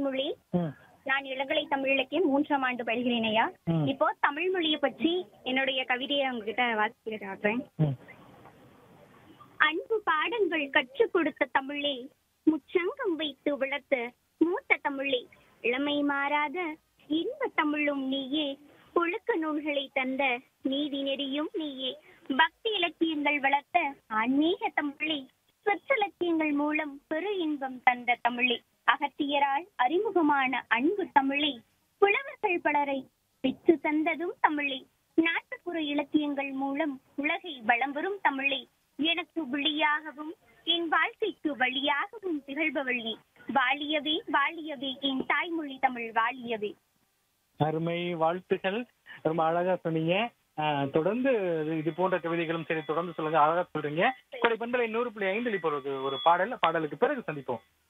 அருள்மொழி ம், நான் இளங்கலை தமிழ் இலக்கியம் மூன்றாம் ஆண்டு பயில்கிறேன் ஐயா ம். இப்போ தமிழ் மொழியை பற்றி என்னுடைய கவிதையை உங்ககிட்ட வாசிக்கிட்டு காட்டுறேன் ம். அன்பு பாடங்கள் கற்றுக் கொடுத்த தமிழே முச்சங்கம் வைத்து வளர்த்த மூத்த தமிழே இளமை மாறாத இன்ப தமிழும் நீயே ஒழுக்க நூல்களை தந்த நீதி நெறியும் நீயே பக்தி இலக்கியங்கள் வளர்த்த ஆன்மீக தமிழே சொற்றலக்கியங்கள் மூலம் பெரு இன்பம் தந்த தமிழே அகத்தியரால் அறிமுகமான அன்பு தமிழே புலவர்கள் பலரை பெற்று தந்ததும் தமிழே நாட்டுப்புற இலக்கியங்கள் மூலம் உலகை வளம் வரும் தமிழே எனக்கு விழியாகவும் என் வாழ்க்கைக்கு வழியாகவும் திகழ்பவள்ளி வாழியவே வாழியவே என் தாய்மொழி தமிழ் வாழியவே அருமை வாழ்த்துக்கள் ரொம்ப அழகா சொன்னீங்க ஆஹ், தொடர்ந்து இது- இது போன்ற கவிதைகளும் சரி தொடர்ந்து சொல்லுங்க அழகா சொல்றீங்க கொடை பண்பலை நூறு புள்ளி ஐந்தில் இப்போ ஒரு ஒரு பாடல் பாடலுக்கு பிறகு சந்திப்போம்